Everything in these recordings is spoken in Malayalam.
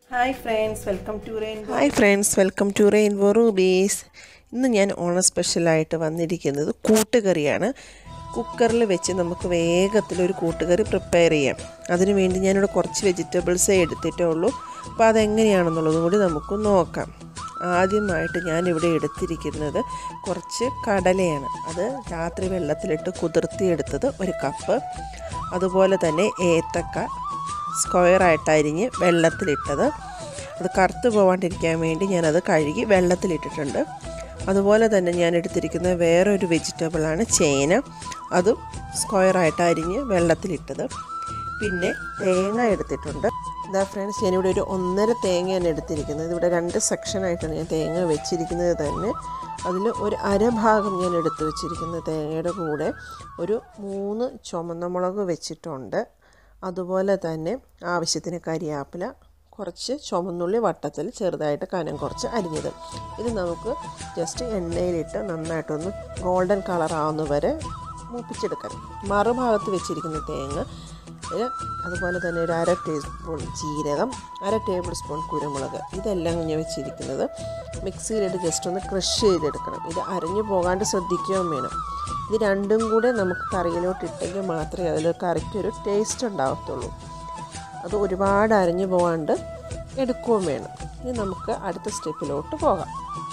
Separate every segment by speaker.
Speaker 1: Hi friends welcome to rain
Speaker 2: hi friends welcome to rainbow rubies ഇന്ന് ഞാൻ ഓണം സ്പെഷ്യലായിട്ട് വന്നിരിക്കുന്നത് കൂട്ടുകറിയാണ് കുക്കറിൽ വെച്ച് നമുക്ക് വേഗത്തിൽ ഒരു കൂട്ടുകറി പ്രിപ്പയർ ചെയ്യാം അതിനു വേണ്ടി ഞാനിവിടെ കുറച്ച് വെജിറ്റബിൾസേ എടുത്തിട്ടേ ഉള്ളൂ അപ്പോൾ അതെങ്ങനെയാണെന്നുള്ളതും കൂടി നമുക്ക് നോക്കാം ആദ്യമായിട്ട് ഞാനിവിടെ എടുത്തിരിക്കുന്നത് കുറച്ച് കടലയാണ് അത് രാത്രി വെള്ളത്തിലിട്ട് കുതിർത്തിയെടുത്തത് ഒരു കപ്പ് അതുപോലെ തന്നെ ഏത്തക്ക സ്ക്വയറായിട്ട് അരിഞ്ഞ് വെള്ളത്തിലിട്ടത് അത് കറുത്ത് പോകാണ്ടിരിക്കാൻ വേണ്ടി ഞാനത് കഴുകി വെള്ളത്തിലിട്ടിട്ടുണ്ട് അതുപോലെ തന്നെ ഞാൻ എടുത്തിരിക്കുന്ന വേറൊരു വെജിറ്റബിളാണ് ചേന അതും സ്ക്വയറായിട്ട് അരിഞ്ഞ് വെള്ളത്തിലിട്ടത് പിന്നെ തേങ്ങ എടുത്തിട്ടുണ്ട് ഇതാ ഫ്രണ്ട്സ് ഞാനിവിടെ ഒരു ഒന്നര തേങ്ങയാണ് എടുത്തിരിക്കുന്നത് ഇവിടെ രണ്ട് സെക്ഷനായിട്ടാണ് ഞാൻ തേങ്ങ വെച്ചിരിക്കുന്നത് തന്നെ അതിൽ ഒരു അരഭാഗം ഞാൻ എടുത്തു വെച്ചിരിക്കുന്ന തേങ്ങയുടെ കൂടെ ഒരു മൂന്ന് ചുമന്ന മുളക് വെച്ചിട്ടുണ്ട് അതുപോലെ തന്നെ ആവശ്യത്തിന് കരിയാപ്പില കുറച്ച് ചുമന്നുള്ളി വട്ടത്തിൽ ചെറുതായിട്ട് കനം കുറച്ച് അരിഞ്ഞത് ഇത് നമുക്ക് ജസ്റ്റ് എണ്ണയിലിട്ട് നന്നായിട്ടൊന്ന് ഗോൾഡൻ കളർ ആവുന്ന വരെ മൂപ്പിച്ചെടുക്കാം മറുഭാഗത്ത് വെച്ചിരിക്കുന്ന തേങ്ങ ഇത് അതുപോലെ തന്നെ ഒരു അര ടീസ്പൂൺ ജീരകം അര ടേബിൾ സ്പൂൺ കുരുമുളക് ഇതെല്ലാം ഞാൻ വെച്ചിരിക്കുന്നത് മിക്സിയിലിട്ട് ജസ്റ്റ് ഒന്ന് ക്രഷ് ചെയ്തെടുക്കണം ഇത് അരഞ്ഞു പോകാണ്ട് ശ്രദ്ധിക്കുകയും വേണം ഇത് രണ്ടും കൂടെ നമുക്ക് കറിയിലോട്ട് ഇട്ടെങ്കിൽ മാത്രമേ അതിൽ കറിക്കൊരു ടേസ്റ്റ് ഉണ്ടാകത്തുള്ളൂ അത് ഒരുപാട് അരഞ്ഞു പോകാണ്ട് എടുക്കുകയും വേണം ഇനി നമുക്ക് അടുത്ത സ്റ്റെപ്പിലോട്ട് പോകാം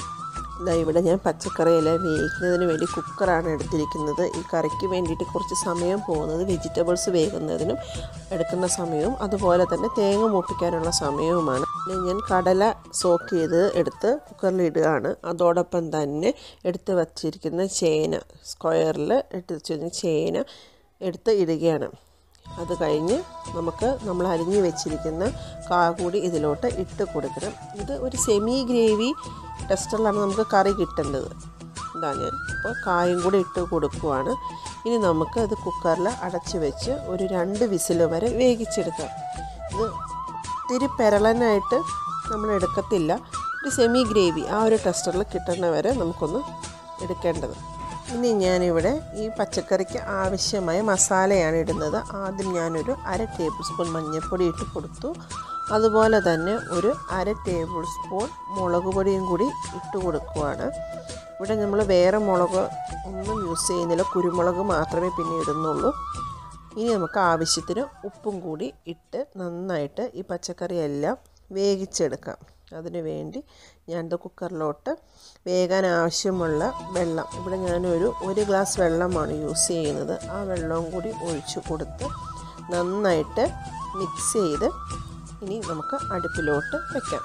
Speaker 2: ഇതാ ഇവിടെ ഞാൻ പച്ചക്കറിയെല്ലാം വേവിക്കുന്നതിന് വേണ്ടി കുക്കറാണ് എടുത്തിരിക്കുന്നത് ഈ കറിക്ക് വേണ്ടിയിട്ട് കുറച്ച് സമയം പോകുന്നത് വെജിറ്റബിൾസ് വേകുന്നതിനും എടുക്കുന്ന സമയവും അതുപോലെ തന്നെ തേങ്ങ മൂപ്പിക്കാനുള്ള സമയവുമാണ് പിന്നെ ഞാൻ കടല സോക്ക് ചെയ്ത് എടുത്ത് കുക്കറിൽ ഇടുകയാണ് അതോടൊപ്പം തന്നെ എടുത്ത് വച്ചിരിക്കുന്ന ചേന സ്ക്വയറിൽ എടുത്ത് വെച്ചിരുന്ന ചേന എടുത്ത് ഇടുകയാണ് അത് കഴിഞ്ഞ് നമുക്ക് നമ്മൾ അരിഞ്ഞു വെച്ചിരിക്കുന്ന കാ കൂടി ഇതിലോട്ട് ഇട്ട് കൊടുക്കണം ഇത് ഒരു സെമി ഗ്രേവി ടെസ്റ്ററിലാണ് നമുക്ക് കറി കിട്ടേണ്ടത് ഇതാ ഞാൻ അപ്പോൾ കായും കൂടി ഇട്ട് കൊടുക്കുവാണ് ഇനി നമുക്ക് ഇത് കുക്കറിൽ അടച്ച് വെച്ച് ഒരു രണ്ട് വിസിൽ വരെ വേവിച്ചെടുക്കാം ഇത് ഒത്തിരി പെരളനായിട്ട് നമ്മൾ എടുക്കത്തില്ല ഒരു സെമി ഗ്രേവി ആ ഒരു ടെസ്റ്ററിൽ കിട്ടുന്ന വരെ നമുക്കൊന്ന് എടുക്കേണ്ടത് ഇനി ഞാനിവിടെ ഈ പച്ചക്കറിക്ക് ആവശ്യമായ മസാലയാണ് ഇടുന്നത് ആദ്യം ഞാനൊരു അര ടേബിൾ സ്പൂൺ മഞ്ഞൾപ്പൊടി ഇട്ട് കൊടുത്തു അതുപോലെ തന്നെ ഒരു അര ടേബിൾ സ്പൂൺ മുളക് പൊടിയും കൂടി ഇട്ട് കൊടുക്കുവാണ് ഇവിടെ നമ്മൾ വേറെ മുളക് ഒന്നും യൂസ് ചെയ്യുന്നില്ല കുരുമുളക് മാത്രമേ പിന്നെ ഇടുന്നുള്ളൂ ഇനി നമുക്ക് ആവശ്യത്തിന് ഉപ്പും കൂടി ഇട്ട് നന്നായിട്ട് ഈ പച്ചക്കറിയെല്ലാം വേവിച്ചെടുക്കാം അതിനു വേണ്ടി ഞാൻ കുക്കറിലോട്ട് വേകാൻ ആവശ്യമുള്ള വെള്ളം ഇവിടെ ഞാനൊരു ഒരു ഗ്ലാസ് വെള്ളമാണ് യൂസ് ചെയ്യുന്നത് ആ വെള്ളവും കൂടി ഒഴിച്ചു കൊടുത്ത് നന്നായിട്ട് മിക്സ് ചെയ്ത് ഇനി നമുക്ക് അടുപ്പിലോട്ട് വെക്കാം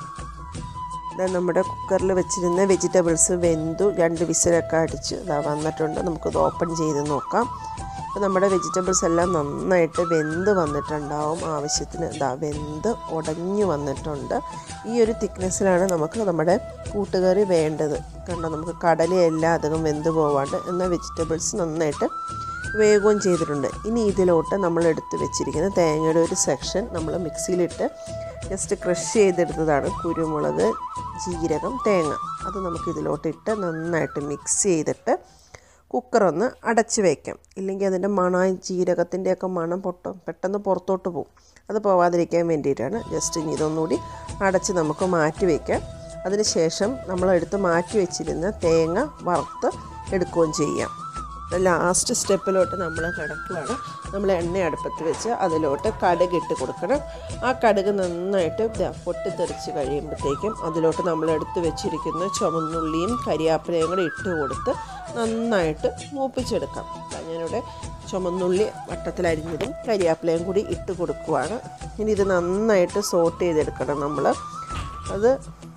Speaker 2: ഇതാ നമ്മുടെ കുക്കറിൽ വെച്ചിരുന്ന വെജിറ്റബിൾസ് വെന്തു രണ്ട് വിസിലൊക്കെ അടിച്ച് ഇതാ വന്നിട്ടുണ്ട് നമുക്കിത് ഓപ്പൺ ചെയ്ത് നോക്കാം അപ്പോൾ നമ്മുടെ വെജിറ്റബിൾസ് എല്ലാം നന്നായിട്ട് വെന്ത് വന്നിട്ടുണ്ടാവും ആവശ്യത്തിന് ഇതാ വെന്ത് ഉടഞ്ഞു വന്നിട്ടുണ്ട് ഈ ഒരു തിക്നെസ്സിലാണ് നമുക്ക് നമ്മുടെ കൂട്ടുകറി വേണ്ടത് കണ്ടോ നമുക്ക് കടലയെല്ലാം അധികം വെന്ത് പോവാണ്ട് എന്നാൽ വെജിറ്റബിൾസ് നന്നായിട്ട് വേഗവും ചെയ്തിട്ടുണ്ട് ഇനി ഇതിലോട്ട് നമ്മൾ എടുത്ത് വെച്ചിരിക്കുന്ന തേങ്ങയുടെ ഒരു സെക്ഷൻ നമ്മൾ മിക്സിയിലിട്ട് ജസ്റ്റ് ക്രഷ് ചെയ്തെടുത്തതാണ് കുരുമുളക് ജീരകം തേങ്ങ അത് നമുക്ക് ഇതിലോട്ട് ഇട്ട് നന്നായിട്ട് മിക്സ് ചെയ്തിട്ട് കുക്കർ ഒന്ന് അടച്ച് വയ്ക്കാം ഇല്ലെങ്കിൽ അതിൻ്റെ മണം ജീരകത്തിൻ്റെയൊക്കെ മണം പൊട്ടും പെട്ടെന്ന് പുറത്തോട്ട് പോകും അത് പോവാതിരിക്കാൻ വേണ്ടിയിട്ടാണ് ജസ്റ്റ് ഇനി ഇതൊന്നുകൂടി അടച്ച് നമുക്ക് മാറ്റി വയ്ക്കാം അതിന് ശേഷം നമ്മൾ എടുത്ത് മാറ്റി വെച്ചിരുന്ന തേങ്ങ വറുത്ത് എടുക്കുകയും ചെയ്യാം ലാസ്റ്റ് സ്റ്റെപ്പിലോട്ട് നമ്മൾ കിടക്കുകയാണ് നമ്മൾ എണ്ണ അടുപ്പത്ത് വെച്ച് അതിലോട്ട് കടുക് ഇട്ട് കൊടുക്കണം ആ കടുക് നന്നായിട്ട് പൊട്ടിത്തെറിച്ച് കഴിയുമ്പോഴത്തേക്കും അതിലോട്ട് നമ്മൾ എടുത്ത് വെച്ചിരിക്കുന്ന ചുമന്നുള്ളിയും കരിയാപ്പിലയും കൂടെ ഇട്ട് കൊടുത്ത് നന്നായിട്ട് മൂപ്പിച്ചെടുക്കാം ഞാനിവിടെ ചുമന്നുള്ളി വട്ടത്തിലരിഞ്ഞതും കരിയാപ്പിലയും കൂടി ഇട്ട് കൊടുക്കുവാണ് ഇനി ഇത് നന്നായിട്ട് സോട്ട് ചെയ്തെടുക്കണം നമ്മൾ അത്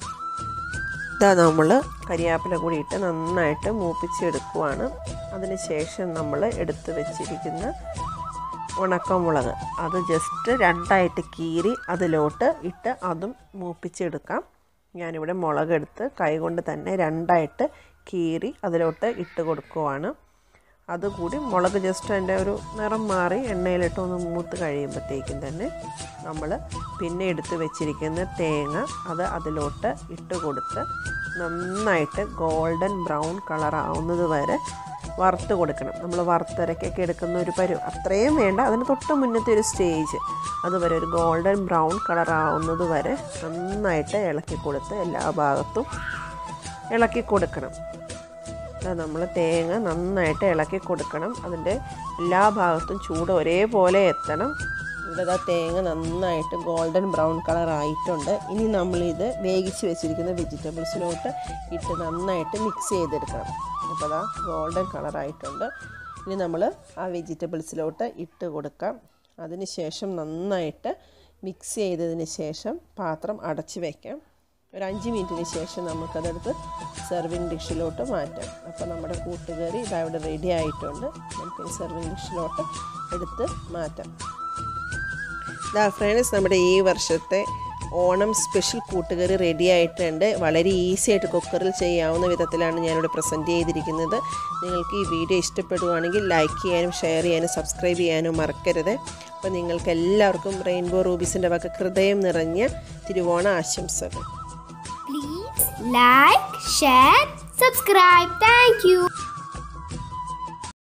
Speaker 2: ഇതാ നമ്മൾ കരിയാപ്പില കൂടി ഇട്ട് നന്നായിട്ട് മൂപ്പിച്ചെടുക്കുവാണ് അതിന് ശേഷം നമ്മൾ എടുത്ത് വെച്ചിരിക്കുന്ന ഉണക്കമുളക് അത് ജസ്റ്റ് രണ്ടായിട്ട് കീറി അതിലോട്ട് ഇട്ട് അതും മൂപ്പിച്ചെടുക്കാം ഞാനിവിടെ മുളകെടുത്ത് കൈകൊണ്ട് തന്നെ രണ്ടായിട്ട് കീറി അതിലോട്ട് ഇട്ട് കൊടുക്കുവാണ് അതുകൂടി മുളക് ജസ്റ്റ് അതിൻ്റെ ഒരു നിറം മാറി എണ്ണയിലിട്ട് ഒന്ന് മൂത്ത് കഴിയുമ്പോഴത്തേക്കും തന്നെ നമ്മൾ പിന്നെ എടുത്ത് വെച്ചിരിക്കുന്ന തേങ്ങ അത് അതിലോട്ട് ഇട്ട് കൊടുത്ത് നന്നായിട്ട് ഗോൾഡൻ ബ്രൗൺ കളർ ആവുന്നത് വരെ വറുത്ത് കൊടുക്കണം നമ്മൾ വറുത്തരക്കൊക്കെ എടുക്കുന്ന ഒരു പരുവ് അത്രയും വേണ്ട അതിന് തൊട്ട് മുന്നത്തെ ഒരു സ്റ്റേജ് അതുവരെ ഒരു ഗോൾഡൻ ബ്രൗൺ കളർ ആവുന്നത് വരെ നന്നായിട്ട് ഇളക്കി കൊടുത്ത് എല്ലാ ഭാഗത്തും ഇളക്കി കൊടുക്കണം നമ്മൾ തേങ്ങ നന്നായിട്ട് ഇളക്കി കൊടുക്കണം അതിൻ്റെ എല്ലാ ഭാഗത്തും ചൂട് ഒരേപോലെ എത്തണം ഇവിടെ ദാ തേങ്ങ നന്നായിട്ട് ഗോൾഡൻ ബ്രൗൺ കളർ ആയിട്ടുണ്ട് ഇനി നമ്മളിത് വേവിച്ച് വെച്ചിരിക്കുന്ന വെജിറ്റബിൾസിലോട്ട് ഇട്ട് നന്നായിട്ട് മിക്സ് ചെയ്തെടുക്കണം അപ്പോൾ അതാ ഗോൾഡൻ കളർ ആയിട്ടുണ്ട് ഇനി നമ്മൾ ആ വെജിറ്റബിൾസിലോട്ട് ഇട്ട് കൊടുക്കാം അതിന് ശേഷം നന്നായിട്ട് മിക്സ് ചെയ്തതിന് ശേഷം പാത്രം അടച്ച് വയ്ക്കാം ഒരു അഞ്ച് മിനിറ്റിന് ശേഷം നമുക്കതെടുത്ത് സെർവിങ് ഡിഷിലോട്ട് മാറ്റാം അപ്പോൾ നമ്മുടെ കൂട്ടുകറി ഇതാ ഇവിടെ റെഡി ആയിട്ടുണ്ട് നമുക്ക് സെർവിങ് ഡിഷിലോട്ട് എടുത്ത് മാറ്റാം ഇതാ ഫ്രണ്ട്സ് നമ്മുടെ ഈ വർഷത്തെ ഓണം സ്പെഷ്യൽ കൂട്ടുകറി റെഡി ആയിട്ടുണ്ട് വളരെ ഈസി ആയിട്ട് കുക്കറിൽ ചെയ്യാവുന്ന വിധത്തിലാണ് ഞാനിവിടെ പ്രസൻറ്റ് ചെയ്തിരിക്കുന്നത് നിങ്ങൾക്ക് ഈ വീഡിയോ ഇഷ്ടപ്പെടുകയാണെങ്കിൽ ലൈക്ക് ചെയ്യാനും ഷെയർ ചെയ്യാനും സബ്സ്ക്രൈബ് ചെയ്യാനും മറക്കരുത് അപ്പോൾ നിങ്ങൾക്ക് എല്ലാവർക്കും റെയിൻബോ റൂബീസിൻ്റെ വക ഹൃദയം നിറഞ്ഞ തിരുവോണ ആശംസകൾ
Speaker 3: Please like, share, subscribe. Thank you.